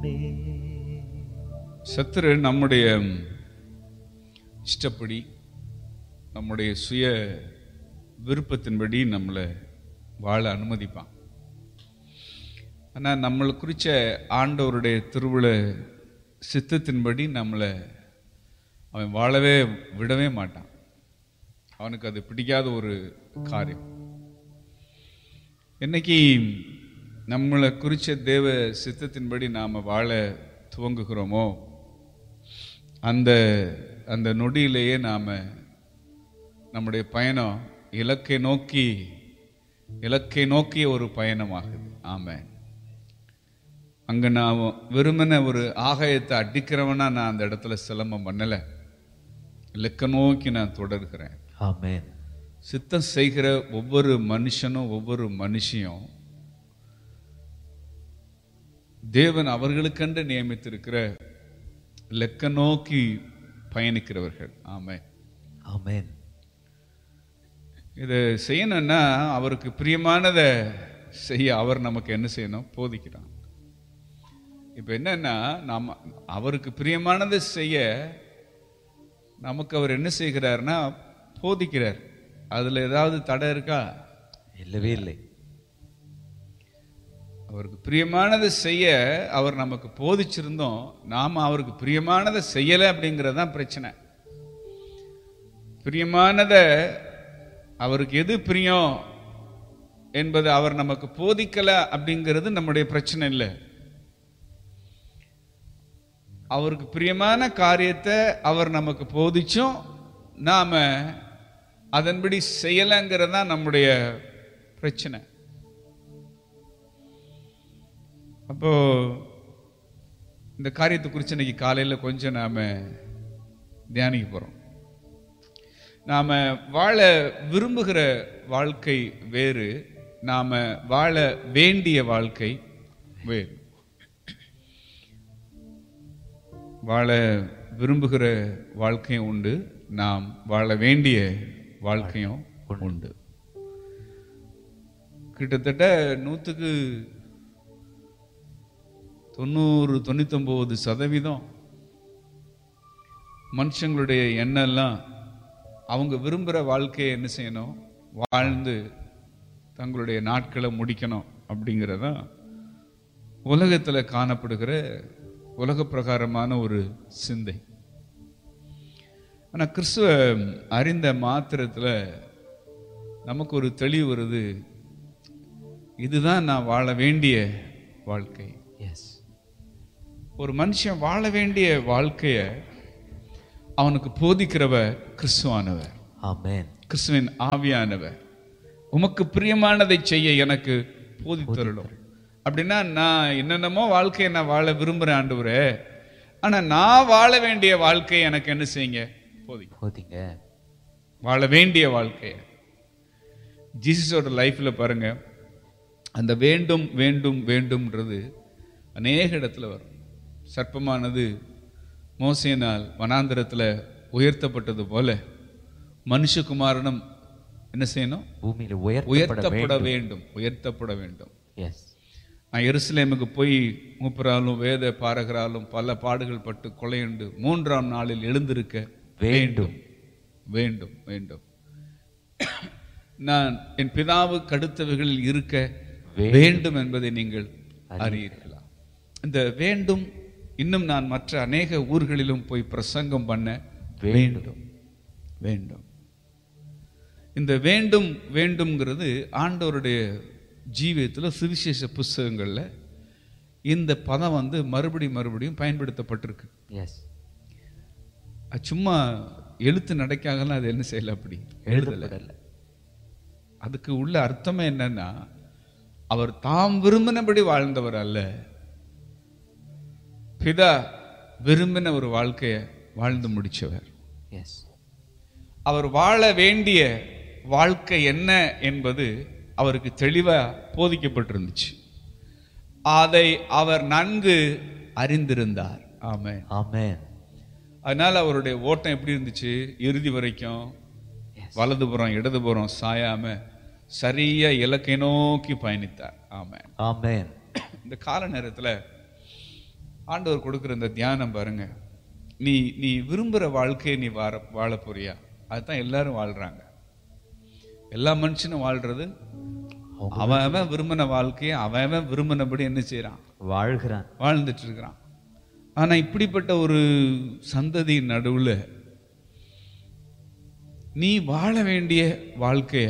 சத்துரு நம்முடைய இஷ்டப்படி நம்முடைய சுய விருப்பத்தின்படி நம்மளை வாழ அனுமதிப்பான் ஆனால் நம்மளை குறித்த ஆண்டவருடைய திருவிழ சித்தத்தின்படி நம்மளை அவன் வாழவே விடவே மாட்டான் அவனுக்கு அது பிடிக்காத ஒரு காரியம் என்னைக்கு நம்மளை குறித்த தேவ சித்தத்தின்படி நாம் வாழ துவங்குகிறோமோ அந்த அந்த நொடியிலேயே நாம் நம்முடைய பயணம் இலக்கை நோக்கி இலக்கை நோக்கிய ஒரு பயணமாகுது ஆமாம் அங்கே நான் வெறுமன ஒரு ஆகாயத்தை அடிக்கிறவனா நான் அந்த இடத்துல சிலம்பம் பண்ணலை இலக்க நோக்கி நான் தொடர்கிறேன் ஆமென் சித்தம் செய்கிற ஒவ்வொரு மனுஷனும் ஒவ்வொரு மனுஷியும் தேவன் அவர்களுக்கென்று நியமித்திருக்கிற லெக்க நோக்கி பயணிக்கிறவர்கள் ஆமே ஆமென் இதை செய்யணும்னா அவருக்கு பிரியமானதை செய்ய அவர் நமக்கு என்ன செய்யணும் போதிக்கிறான் இப்போ என்னன்னா நாம அவருக்கு பிரியமானதை செய்ய நமக்கு அவர் என்ன செய்கிறார்னா போதிக்கிறார் அதில் ஏதாவது தடை இருக்கா இல்லவே இல்லை அவருக்கு பிரியமானதை செய்ய அவர் நமக்கு போதிச்சிருந்தோம் நாம் அவருக்கு பிரியமானதை செய்யலை அப்படிங்கிறது தான் பிரச்சனை பிரியமானதை அவருக்கு எது பிரியம் என்பது அவர் நமக்கு போதிக்கலை அப்படிங்கிறது நம்முடைய பிரச்சனை இல்லை அவருக்கு பிரியமான காரியத்தை அவர் நமக்கு போதிச்சும் நாம அதன்படி செய்யலைங்கிறது தான் நம்முடைய பிரச்சனை அப்போ இந்த காரியத்தை குறித்து இன்னைக்கு காலையில் கொஞ்சம் நாம தியானிக்க போறோம் நாம வாழ விரும்புகிற வாழ்க்கை வேறு நாம வாழ வேண்டிய வாழ்க்கை வேறு வாழ விரும்புகிற வாழ்க்கையும் உண்டு நாம் வாழ வேண்டிய வாழ்க்கையும் உண்டு கிட்டத்தட்ட நூற்றுக்கு தொண்ணூறு தொண்ணூத்தொம்பது சதவீதம் மனுஷங்களுடைய எண்ணெல்லாம் அவங்க விரும்புகிற வாழ்க்கையை என்ன செய்யணும் வாழ்ந்து தங்களுடைய நாட்களை முடிக்கணும் அப்படிங்கிறதான் உலகத்தில் காணப்படுகிற உலக பிரகாரமான ஒரு சிந்தை ஆனால் கிறிஸ்துவ அறிந்த மாத்திரத்தில் நமக்கு ஒரு தெளிவு வருது இதுதான் நான் வாழ வேண்டிய வாழ்க்கை எஸ் ஒரு மனுஷன் வாழ வேண்டிய வாழ்க்கைய அவனுக்கு போதிக்கிறவர் கிறிஸ்துவானவர் ஆமென் கிறிஸ்துவின் ஆவியானவர் உமக்கு பிரியமானதை செய்ய எனக்கு போதித்தருளும் அப்படின்னா நான் என்னென்னமோ வாழ்க்கையை நான் வாழ விரும்புகிறேன் ஆண்டவரே ஆனா நான் வாழ வேண்டிய வாழ்க்கையை எனக்கு என்ன செய்யுங்க போதிங்க போதிங்க வாழ வேண்டிய வாழ்க்கையை ஜீசஸோட லைஃப்ல பாருங்க அந்த வேண்டும் வேண்டும் வேண்டும்ன்றது அநேக இடத்துல வரும் சர்ப்பமானது மோசையினால் வனாந்திரத்துல உயர்த்தப்பட்டது போல மனுஷகுமாரனும் என்ன செய்யணும் பூமியில உயர்த்தப்பட உயர்த்தப்பட வேண்டும் வேண்டும் உயர்த்தப்பட வேண்டும் எஸ் நான் எருசலேமுக்கு போய் மூப்பராலும் வேத பாரகராலும் பல பாடுகள் பட்டு கொலையுண்டு மூன்றாம் நாளில் எழுந்திருக்க வேண்டும் வேண்டும் வேண்டும் நான் என் பிதாவுக்கு அடுத்தவைகளில் இருக்க வேண்டும் என்பதை நீங்கள் அறியீர்களா இந்த வேண்டும் இன்னும் நான் மற்ற அநேக ஊர்களிலும் போய் பிரசங்கம் பண்ண வேண்டும் வேண்டும் இந்த வேண்டும் வேண்டும்ங்கிறது ஆண்டவருடைய ஜீவியத்தில் சுவிசேஷ புஸ்தகங்கள்ல இந்த பதம் வந்து மறுபடி மறுபடியும் பயன்படுத்தப்பட்டிருக்கு எஸ் அது சும்மா எழுத்து நடைக்காகலாம் அது என்ன செய்யல அப்படி எழுதலை எழுதப்படல அதுக்கு உள்ள அர்த்தமே என்னன்னா அவர் தாம் விரும்பினபடி வாழ்ந்தவர் அல்ல பிதா விரும்பின ஒரு வாழ்க்கையை வாழ்ந்து முடிச்சவர் எஸ் அவர் வாழ வேண்டிய வாழ்க்கை என்ன என்பது அவருக்கு தெளிவா போதிக்கப்பட்டிருந்துச்சு அதை அவர் நன்கு அறிந்திருந்தார் ஆமென் ஆமென் அதனால அவருடைய ஓட்டம் எப்படி இருந்துச்சு இறுதி வரைக்கும் வலதுபுறம் இடதுபுறம் சாயாம சரியா இலக்கை நோக்கி பயணித்தார் ஆமென் ஆமென் இந்த கால நேரத்துல ஆண்டவர் கொடுக்குற இந்த தியானம் பாருங்க நீ நீ விரும்புகிற வாழ்க்கையை நீ வாழ வாழ போறியா அதுதான் எல்லாரும் வாழ்றாங்க எல்லா மனுஷனும் வாழ்றது அவன் அவன் விரும்பின வாழ்க்கையை அவன் அவன் விரும்பினபடி என்ன செய்றான் வாழ்கிறான் வாழ்ந்துட்டு இருக்கிறான் ஆனா இப்படிப்பட்ட ஒரு சந்ததி நடுவுல நீ வாழ வேண்டிய வாழ்க்கைய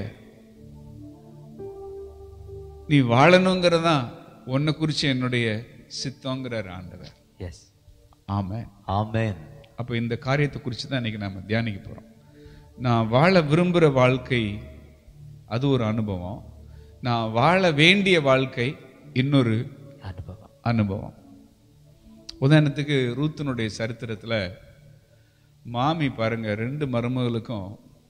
நீ வாழணுங்கிறதான் உன்னை குறிச்சு என்னுடைய சித்தங்கிறார் ஆண்டவர் எஸ் ஆமென் ஆமென் அப்போ இந்த காரியத்தை குறித்து தான் இன்னைக்கு நாம தியானிக்க போறோம் நான் வாழ விரும்புகிற வாழ்க்கை அது ஒரு அனுபவம் நான் வாழ வேண்டிய வாழ்க்கை இன்னொரு அனுபவம் அனுபவம் உதாரணத்துக்கு ரூத்தினுடைய சரித்திரத்துல மாமி பாருங்க ரெண்டு மருமகளுக்கும்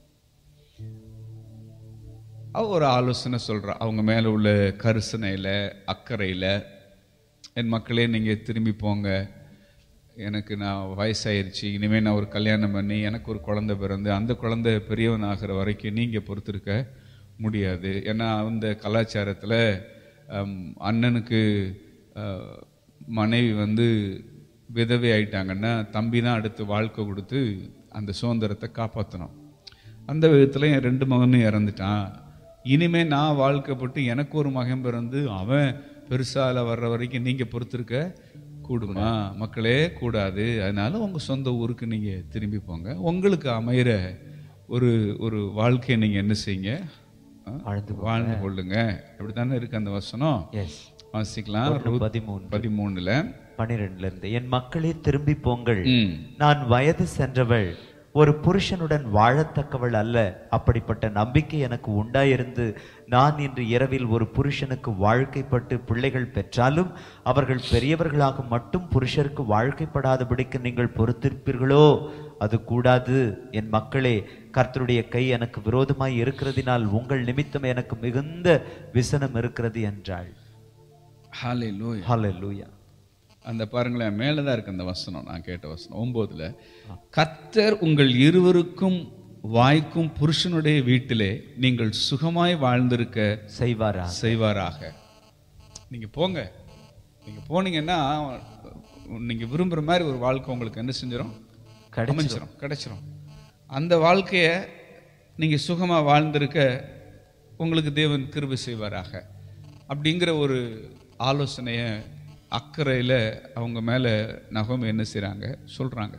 அவ ஒரு ஆலோசனை சொல்றா அவங்க மேல உள்ள கரிசனையில அக்கறையில என் மக்களே நீங்க திரும்பி போங்க எனக்கு நான் வயசாயிருச்சு இனிமே நான் ஒரு கல்யாணம் பண்ணி எனக்கு ஒரு குழந்தை பிறந்து அந்த குழந்தை பெரியவன் ஆகிற வரைக்கும் நீங்க பொறுத்திருக்க முடியாது ஏன்னா அந்த கலாச்சாரத்துல ஹம், அண்ணனுக்கு அஹ், மனைவி வந்து விதவை ஆயிட்டாங்கன்னா தம்பி தான் அடுத்து வாழ்க்கை கொடுத்து அந்த சுதந்திரத்தை காப்பாற்றணும் அந்த விதத்துல என் ரெண்டு மகனும் இறந்துட்டான் இனிமே நான் வாழ்க்கைப்பட்டு எனக்கு ஒரு மகன் பிறந்து அவன் பெருசால வர்ற வரைக்கும் நீங்க பொறுத்திருக்க கூடுமா மக்களே கூடாது அதனால உங்க சொந்த ஊருக்கு நீங்க திரும்பி போங்க உங்களுக்கு அமையிற ஒரு ஒரு வாழ்க்கையை நீங்க என்ன செய்யுங்க ஆ? வாழ்ந்து வாழ்ந்து கொள்ளுங்க அப்படித்தானே இருக்கு அந்த வசனம் எஸ் வாசிக்கலாம் ரூத் பதிமூணு பதிமூணுல பனிரெண்டுல இருந்து என் மக்களே திரும்பி போங்கள் ம் நான் வயது சென்றவள் ஒரு புருஷனுடன் வாழத்தக்கவள் அல்ல அப்படிப்பட்ட நம்பிக்கை எனக்கு உண்டாயிருந்து நான் இன்று இரவில் ஒரு புருஷனுக்கு வாழ்க்கைப்பட்டு பிள்ளைகள் பெற்றாலும் அவர்கள் பெரியவர்களாக மட்டும் புருஷருக்கு வாழ்க்கைப்படாதபடிக்கு நீங்கள் பொறுத்திருப்பீர்களோ அது கூடாது என் மக்களே கர்த்தருடைய கை எனக்கு விரோதமாய் இருக்கிறதினால் உங்கள் நிமித்தம் எனக்கு மிகுந்த விசனம் இருக்கிறது என்றாள் ஹalleluya ஹalleluya அந்த பாருங்களேன் மேலே தான் இருக்கு அந்த வசனம் நான் கேட்ட வசனம் ஒன்பதுல கத்தர் உங்கள் இருவருக்கும் வாய்க்கும் புருஷனுடைய வீட்டிலே நீங்கள் சுகமாய் வாழ்ந்திருக்க செய்வாரா செய்வாராக நீங்க போங்க நீங்க போனீங்கன்னா நீங்க விரும்புற மாதிரி ஒரு வாழ்க்கை உங்களுக்கு என்ன செஞ்சிடும் கிடைச்சிரும். அமைஞ்சிரும் கிடைச்சிரும் அந்த வாழ்க்கைய நீங்க சுகமா வாழ்ந்திருக்க உங்களுக்கு தேவன் கிருபை செய்வாராக அப்படிங்கிற ஒரு ஆலோசனைய அக்கறையில அவங்க மேல நகம் என்ன செய்றாங்க சொல்றாங்க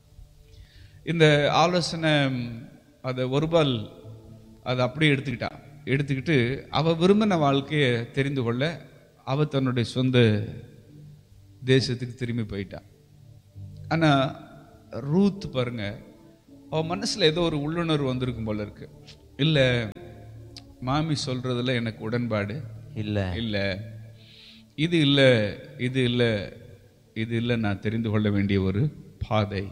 இந்த ஆலோசனை ம், அதை ஒருபால் அதை அப்படியே எடுத்துக்கிட்டா எடுத்துக்கிட்டு அவ விரும்பின வாழ்க்கையை தெரிந்து கொள்ள அவ தன்னுடைய சொந்த தேசத்துக்கு திரும்பி போயிட்டா ஆனா ரூத் பாருங்க அவ மனசுல ஏதோ ஒரு உள்ளுணர்வு வந்திருக்கும் போல இருக்கு இல்ல மாமி சொல்றதுல எனக்கு உடன்பாடு இல்ல இல்ல இது இல்ல இது இல்ல இது இல்ல நான் தெரிந்து கொள்ள வேண்டிய ஒரு பாதை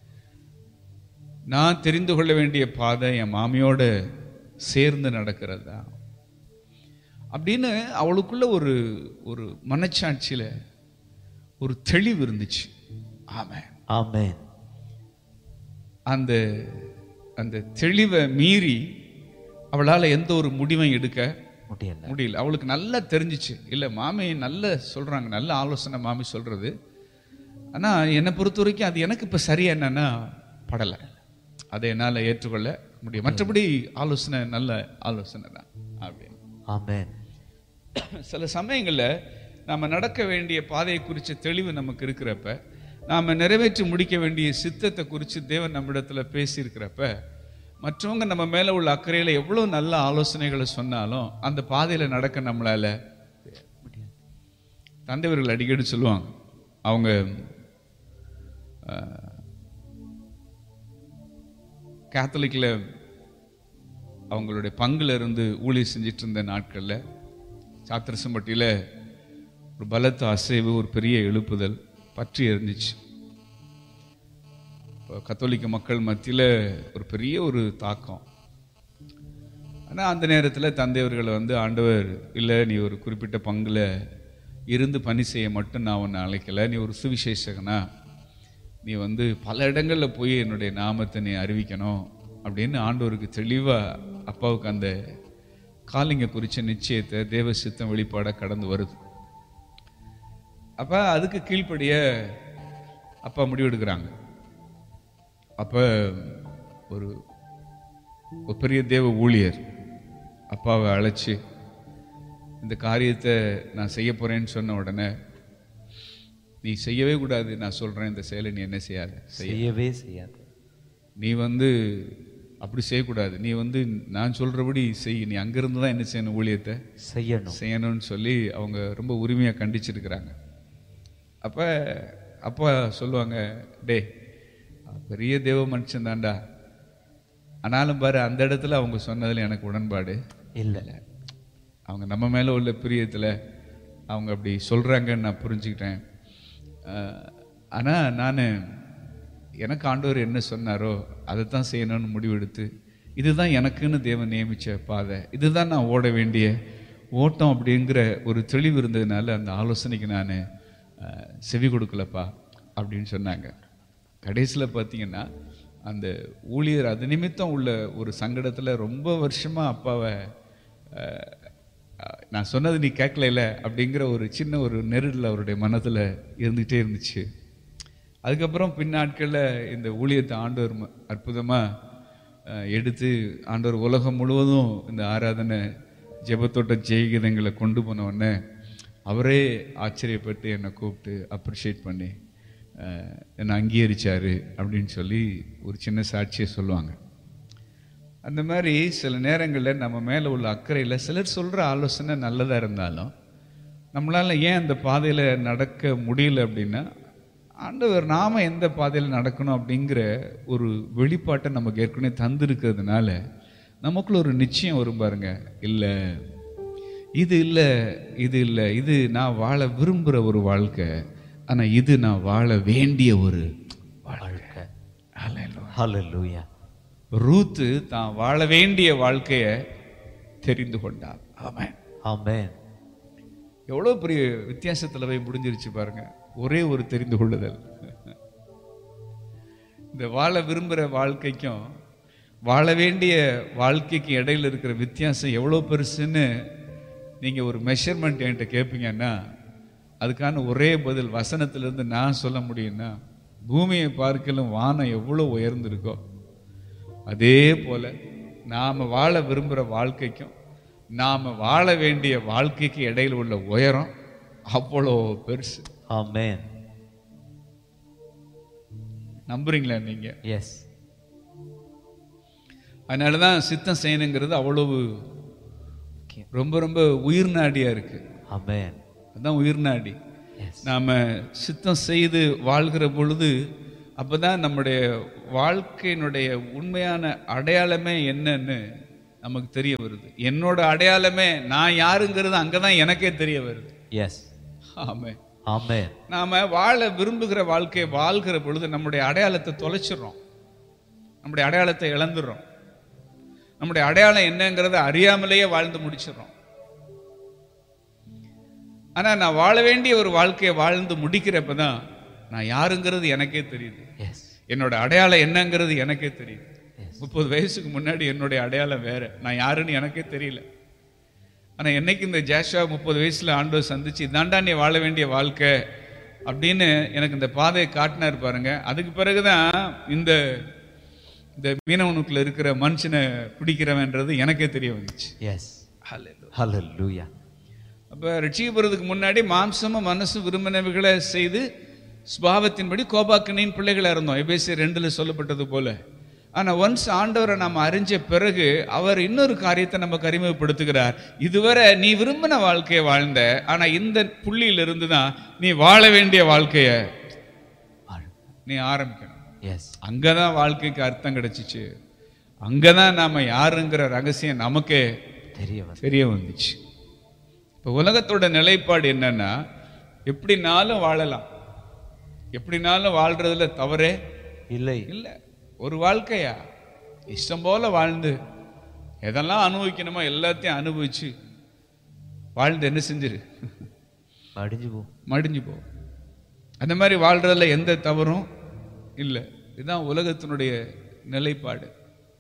நான் தெரிந்து கொள்ள வேண்டிய பாதை என் மாமியோட சேர்ந்து நடக்கிறது தான் அப்படின்னு அவளுக்குள்ள ஒரு ஒரு மனச்சாட்சியில ஒரு தெளிவு இருந்துச்சு ஆமென் ஆமென் அந்த அந்த தெளிவை மீறி அவளால எந்த ஒரு முடிவையும் எடுக்க முடியல முடியல அவளுக்கு நல்லா தெரிஞ்சிச்சு இல்ல மாமி நல்ல சொல்றாங்க நல்ல ஆலோசனை மாமி சொல்றது ஆனா என்னை பொறுத்த வரைக்கும் அது எனக்கு இப்ப சரியா என்னன்னா படல அதை என்னால ஏற்றுக்கொள்ள முடியும் மற்றபடி ஆலோசனை நல்ல ஆலோசனை தான் அப்படின்னு ஆமென் சில சமயங்கள்ல நாம நடக்க வேண்டிய பாதையை குறித்த தெளிவு நமக்கு இருக்கிறப்ப நாம நிறைவேற்றி முடிக்க வேண்டிய சித்தத்தை குறித்து தேவன் நம்மிடத்துல பேசியிருக்கிறப்ப மற்றவங்க நம்ம மேல உள்ள அக்கறையில எவ்வளவு நல்ல ஆலோசனைகளை சொன்னாலும் அந்த பாதையில நடக்க நம்மளால தந்தைவர்கள் அடிக்கடி சொல்லுவாங்க அவங்க அஹ், கேத்தலிக்ல அவங்களுடைய பங்குல இருந்து ஊழியர் செஞ்சிட்டு இருந்த நாட்கள்ல சாத்திரசம்பட்டியில ஒரு பலத்த அசைவு ஒரு பெரிய எழுப்புதல் பற்றி எரிஞ்சிச்சு இப்போ கத்தோலிக்க மக்கள் மத்தியில ஒரு பெரிய ஒரு தாக்கம் ஆனா அந்த நேரத்துல தந்தையவர்களை வந்து ஆண்டவர் இல்ல நீ ஒரு குறிப்பிட்ட பங்குல இருந்து பணி செய்ய மட்டும் நான் உன்னை அழைக்கல நீ ஒரு சுவிசேஷகனா நீ வந்து பல இடங்கள்ல போய் என்னுடைய நாமத்தை நீ அறிவிக்கணும் அப்படின்னு ஆண்டவருக்கு தெளிவா அப்பாவுக்கு அந்த காலிங்க குறிச்ச நிச்சயத்தை தேவ சித்தம் வெளிப்பாட கடந்து வருது அப்ப அதுக்கு கீழ்ப்படிய அப்பா முடிவெடுக்கிறாங்க அப்ப ஒரு ஒரு பெரிய தேவ ஊழியர் அப்பாவை அழைச்சி இந்த காரியத்தை நான் செய்ய போறேன்னு சொன்ன உடனே நீ செய்யவே கூடாது நான் சொல்றேன் இந்த செயலை நீ என்ன செய்யாத செய்ய செய்யவே செய்யாது நீ வந்து அப்படி செய்யக்கூடாது நீ வந்து நான் சொல்றபடி செய் நீ அங்கிருந்து தான் என்ன செய்யணும் ஊழியத்தை செய்யணும் செய்யணும்னு சொல்லி அவங்க ரொம்ப உரிமையாக கண்டிச்சிருக்கிறாங்க அப்போ அப்பா சொல்லுவாங்க டே பெரிய தேவ மனுஷன் தான்டா ஆனாலும் பாரு அந்த இடத்துல அவங்க சொன்னதுல எனக்கு உடன்பாடு இல்ல அவங்க நம்ம மேலே உள்ள பிரியத்தில் அவங்க அப்படி சொல்கிறாங்கன்னு நான் புரிஞ்சுக்கிட்டேன் ஆனால் நான் எனக்கு ஆண்டவர் என்ன சொன்னாரோ அதை தான் செய்யணும்னு முடிவெடுத்து இதுதான் எனக்குன்னு தேவன் நியமிச்ச பாதை இதுதான் நான் ஓட வேண்டிய ஓட்டம் அப்படிங்கிற ஒரு தெளிவு இருந்ததுனால அந்த ஆலோசனைக்கு நான் செவி கொடுக்கலப்பா அப்படின்னு சொன்னாங்க கடைசியில் பார்த்தீங்கன்னா அந்த ஊழியர் அது நிமித்தம் உள்ள ஒரு சங்கடத்தில் ரொம்ப வருஷமாக அப்பாவை அஹ், அஹ், நான் சொன்னது நீ கேட்கல அப்படிங்கிற ஒரு சின்ன ஒரு நெருடல் அவருடைய மனதில் இருந்துகிட்டே இருந்துச்சு அதுக்கப்புறம் பின்னாட்களில் இந்த ஊழியத்தை ஆண்டவர் ம- அற்புதமா அஹ், எடுத்து ஆண்டவர் உலகம் முழுவதும் இந்த ஆராதனை ஜெபத்தோட்ட ஜெயகீதங்களை கொண்டு போன உடனே அவரே ஆச்சரியப்பட்டு என்னை கூப்பிட்டு அப்ரிஷியேட் பண்ணி அஹ், என்னை அங்கீகரிச்சாரு அப்படின்னு சொல்லி ஒரு சின்ன சாட்சியை சொல்லுவாங்க அந்த மாதிரி சில நேரங்களில் நம்ம மேலே உள்ள அக்கறையில் சிலர் சொல்கிற ஆலோசனை நல்லதாக இருந்தாலும் நம்மளால் ஏன் அந்த பாதையில் நடக்க முடியல அப்படின்னா ஆண்டவர் நாம எந்த பாதையில் நடக்கணும் அப்படிங்கிற ஒரு வெளிப்பாட்டை நமக்கு ஏற்கனவே தந்திருக்கிறதுனால நமக்குள்ள ஒரு நிச்சயம் வரும் பாருங்க இல்லை இது இல்லை இது இல்லை இது நான் வாழ விரும்புகிற ஒரு வாழ்க்கை ஆனால் இது நான் வாழ வேண்டிய ஒரு வாழ்க்கை Hallelujah. ஹalleluya ரூத்து தான் வாழ வேண்டிய வாழ்க்கையை தெரிந்து கொண்டார் ஆமென் ஆமென் எவ்வளோ பெரிய வித்தியாசத்தில் போய் முடிஞ்சிருச்சு பாருங்க ஒரே ஒரு தெரிந்து கொள்ளுதல் இந்த வாழ விரும்புகிற வாழ்க்கைக்கும் வாழ வேண்டிய வாழ்க்கைக்கு இடையில இருக்கிற வித்தியாசம் எவ்வளோ பெருசுன்னு நீங்கள் ஒரு மெஷர்மெண்ட் என்கிட்ட கேட்பீங்கன்னா அதுக்கான ஒரே பதில் வசனத்திலிருந்து நான் சொல்ல முடியும்னா பூமியை பார்க்கலும் வானம் எவ்வளோ உயர்ந்திருக்கோ அதே போல நாம் வாழ விரும்புகிற வாழ்க்கைக்கும் நாம் வாழ வேண்டிய வாழ்க்கைக்கு இடையில உள்ள உயரம் அவ்வளோ பெருசு ஆமென் நம்புறீங்களா நீங்க எஸ் அதனால தான் சித்தம் செய்யணுங்கிறது அவ்வளவு ரொம்ப ரொம்ப உயிர் நாடியா இருக்கு ஆமென் அதுதான் உயிர் நாடி எஸ் நாம சித்தம் செய்து வாழ்கிற பொழுது அப்பதான் நம்முடைய வாழ்க்கையினுடைய உண்மையான அடையாளமே என்னன்னு நமக்கு தெரிய வருது என்னோட அடையாளமே நான் யாருங்கிறது அங்கதான் எனக்கே தெரிய வருது எஸ் ஆமே ஆமென் நாம வாழ விரும்புகிற வாழ்க்கையை வாழ்கிற பொழுது நம்முடைய அடையாளத்தை தொலைச்சிடுறோம் நம்முடைய அடையாளத்தை இழந்துடுறோம் நம்முடைய அடையாளம் என்னங்கிறத அறியாமலேயே வாழ்ந்து முடிச்சிடுறோம் ஆனா நான் வாழ வேண்டிய ஒரு வாழ்க்கையை வாழ்ந்து முடிக்கிறப்ப தான் நான் யாருங்கிறது எனக்கே தெரியுது எஸ் என்னோட அடையாளம் என்னங்கிறது எனக்கே தெரியுது முப்பது வயசுக்கு முன்னாடி என்னுடைய அடையாளம் வேற நான் யாருன்னு எனக்கே தெரியல ஆனா என்னைக்கு இந்த ஜாஷா முப்பது வயசுல ஆண்டவர் சந்திச்சு இதாண்டா நீ வாழ வேண்டிய வாழ்க்கை அப்படின்னு எனக்கு இந்த பாதையை காட்டினார் பாருங்க அதுக்கு பிறகுதான் இந்த இந்த மீனவனுக்குள்ள இருக்கிற மனுஷனை பிடிக்கிறவன்றது எனக்கே தெரிய வந்துச்சு எஸ் ஹalleluya அப்ப ரட்சிக்கப்படுறதுக்கு முன்னாடி மாம்சமும் மனசும் விரும்பினவைகளை செய்து சுபாவத்தின்படி கோபாக்கனின் பிள்ளைகளா இருந்தோம் எபேசி ரெண்டுல சொல்லப்பட்டது போல ஆனா ஒன்ஸ் ஆண்டவரை நாம் அறிஞ்ச பிறகு அவர் இன்னொரு காரியத்தை நமக்கு அறிமுகப்படுத்துகிறார் இதுவரை நீ விரும்பின வாழ்க்கையை வாழ்ந்த ஆனா இந்த புள்ளியிலிருந்து தான் நீ வாழ வேண்டிய வாழ்க்கைய நீ ஆரம்பிக்கணும் எஸ் அங்கதான் வாழ்க்கைக்கு அர்த்தம் கிடைச்சிச்சு அங்கதான் நாம யாருங்கிற ரகசியம் நமக்கே தெரிய வந்து தெரிய வந்துச்சு இப்போ உலகத்தோட நிலைப்பாடு என்னன்னா எப்படினாலும் வாழலாம் எப்படினாலும் வாழ்றதுல தவறே இல்லை இல்லை ஒரு வாழ்க்கையா இஷ்டம் போல வாழ்ந்து எதெல்லாம் அனுபவிக்கணுமோ எல்லாத்தையும் அனுபவிச்சு வாழ்ந்து என்ன செஞ்சிரு அடிஞ்சு போ மடிஞ்சு போ அந்த மாதிரி வாழ்றதுல எந்த தவறும் இல்லை இதுதான் உலகத்தினுடைய நிலைப்பாடு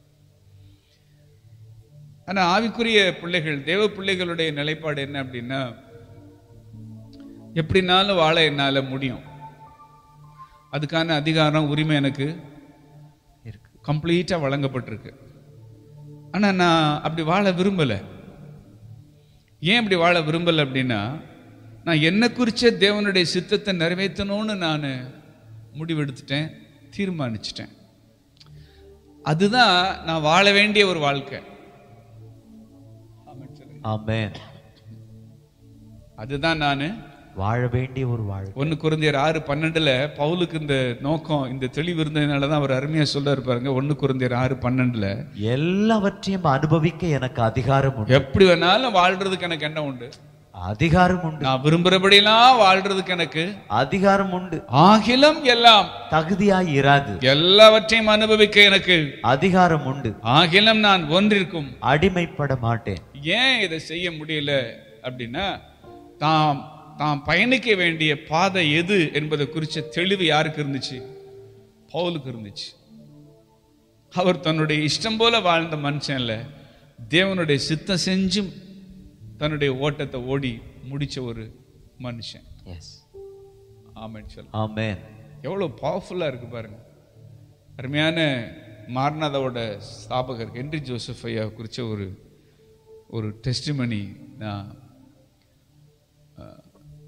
ஆனா ஆவிக்குரிய பிள்ளைகள் தேவ பிள்ளைகளுடைய நிலைப்பாடு என்ன அப்படின்னா எப்படினாலும் வாழ என்னால் முடியும் அதுக்கான அதிகாரம் உரிமை எனக்கு இருக்கு கம்ப்ளீட்டாக வழங்கப்பட்டிருக்கு ஆனால் நான் அப்படி வாழ விரும்பலை ஏன் அப்படி வாழ விரும்பலை அப்படின்னா நான் என்ன குறிச்ச தேவனுடைய சித்தத்தை நிறைவேற்றணும்னு நான் முடிவெடுத்துட்டேன் தீர்மானிச்சிட்டேன் அதுதான் நான் வாழ வேண்டிய ஒரு வாழ்க்கை ஆமென் அதுதான் நான் வாழ வேண்டிய ஒரு வாழ்க்கை ஒன்று குருந்தியர் ஆறு பன்னெண்டுல பவுலுக்கு இந்த நோக்கம் இந்த தெளிவு இருந்ததுனால தான் அவர் அருமையா சொல்றாரு பாருங்க ஒன்று குருந்தியர் ஆறு பன்னெண்டுல எல்லாவற்றையும் அனுபவிக்க எனக்கு அதிகாரம் உண்டு எப்படி வேணாலும் வாழ்றதுக்கு எனக்கு என்ன உண்டு அதிகாரம் உண்டு நான் விரும்புறபடியெல்லாம் வாழ்றதுக்கு எனக்கு அதிகாரம் உண்டு ஆகிலும் எல்லாம் தகுதியாய் இராது எல்லாவற்றையும் அனுபவிக்க எனக்கு அதிகாரம் உண்டு ஆகிலும் நான் ஒன்றிற்கும் அடிமைப்பட மாட்டேன் ஏன் இதை செய்ய முடியல அப்படின்னா தாம் தாம் பயணிக்க வேண்டிய பாதை எது என்பதை குறிச்ச தெளிவு யாருக்கு இருந்துச்சு பவுலுக்கு இருந்துச்சு அவர் தன்னுடைய இஷ்டம் போல வாழ்ந்த மனுஷன் இல்ல தேவனுடைய சித்தம் செஞ்சும் தன்னுடைய ஓட்டத்தை ஓடி முடிச்ச ஒரு மனுஷன் எஸ் ஆமென் சொல்ல ஆமென் எவ்வளோ பவர்ஃபுல்லாக இருக்கு பாருங்க அருமையான மார்நாதாவோட ஸ்தாபகர் ஹென்றி ஜோசப் ஐயா குறித்த ஒரு ஒரு டெஸ்டிமனி நான் அஹ்,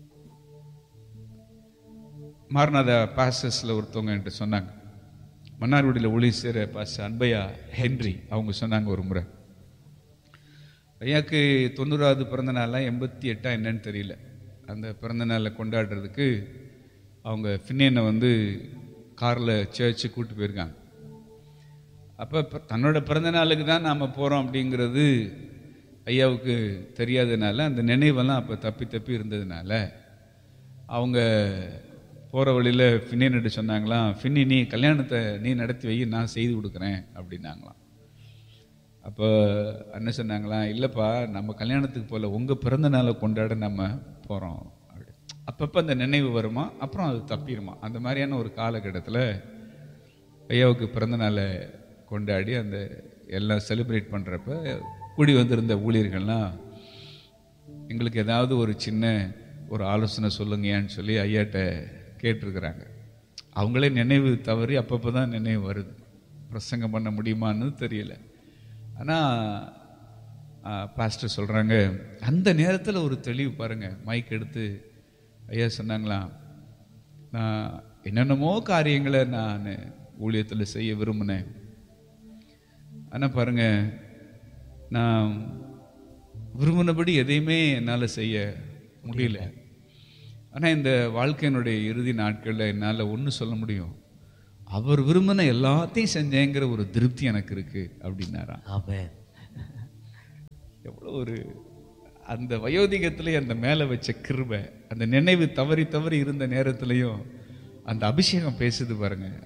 மார்நாதா பாசஸில் ஒருத்தவங்க என்கிட்ட சொன்னாங்க மன்னார்குடியில் ஒளி சேர பாச அன்பையா ஹென்றி அவங்க சொன்னாங்க ஒரு முறை ஐயாக்கு தொண்ணூறாவது பிறந்த நாளா எண்பத்தி எட்டா என்னன்னு தெரியல அந்த பிறந்த நாளை கொண்டாடுறதுக்கு அவங்க ஃபின்னேனை வந்து காரில் சேர்ச்சு கூட்டு போயிருக்காங்க அப்போ தன்னோட பிறந்த நாளுக்கு தான் நாம் போகிறோம் அப்படிங்கிறது ஐயாவுக்கு தெரியாதனால அந்த நினைவெல்லாம் அப்போ தப்பி தப்பி இருந்ததுனால அவங்க போகிற வழியில் ஃபின்னேன்ட்டு சொன்னாங்களாம் ஃபின்னி நீ கல்யாணத்தை நீ நடத்தி வை நான் செய்து கொடுக்குறேன் அப்படின்னாங்களாம் அப்போ என்ன சொன்னாங்களாம் இல்லைப்பா நம்ம கல்யாணத்துக்கு போல உங்கள் பிறந்த நாளை கொண்டாட நம்ம போகிறோம் அப்படி அப்பப்போ அந்த நினைவு வருமா அப்புறம் அது தப்பிடுமா அந்த மாதிரியான ஒரு காலகட்டத்தில் ஐயாவுக்கு பிறந்த நாளை கொண்டாடி அந்த எல்லாம் செலிப்ரேட் பண்ணுறப்ப கூடி வந்திருந்த ஊழியர்கள்லாம் எங்களுக்கு ஏதாவது ஒரு சின்ன ஒரு ஆலோசனை சொல்லுங்கயான்னு சொல்லி ஐயாட்ட கேட்டிருக்கிறாங்க அவங்களே நினைவு தவறி அப்பப்போ தான் நினைவு வருது பிரசங்கம் பண்ண முடியுமான்னு தெரியல ஆனால் பாஸ்டர் சொல்கிறாங்க அந்த நேரத்தில் ஒரு தெளிவு பாருங்க மைக் எடுத்து ஐயா சொன்னாங்களாம் நான் என்னென்னமோ காரியங்களை நான் ஊழியத்தில் செய்ய விரும்பினேன் ஆனால் பாருங்க நான் விரும்பினபடி எதையுமே என்னால் செய்ய முடியல ஆனால் இந்த வாழ்க்கையினுடைய இறுதி நாட்களில் என்னால் ஒன்று சொல்ல முடியும் அவர் விரும்பின எல்லாத்தையும் செஞ்சேங்கிற ஒரு திருப்தி எனக்கு இருக்கு அப்படின்னாராம் ஆமென் எவ்வளோ ஒரு அந்த வயோதிகத்திலே அந்த மேலே வச்ச கிருபை அந்த நினைவு தவறி தவறி இருந்த நேரத்திலையும் அந்த அபிஷேகம் பேசுது பாருங்க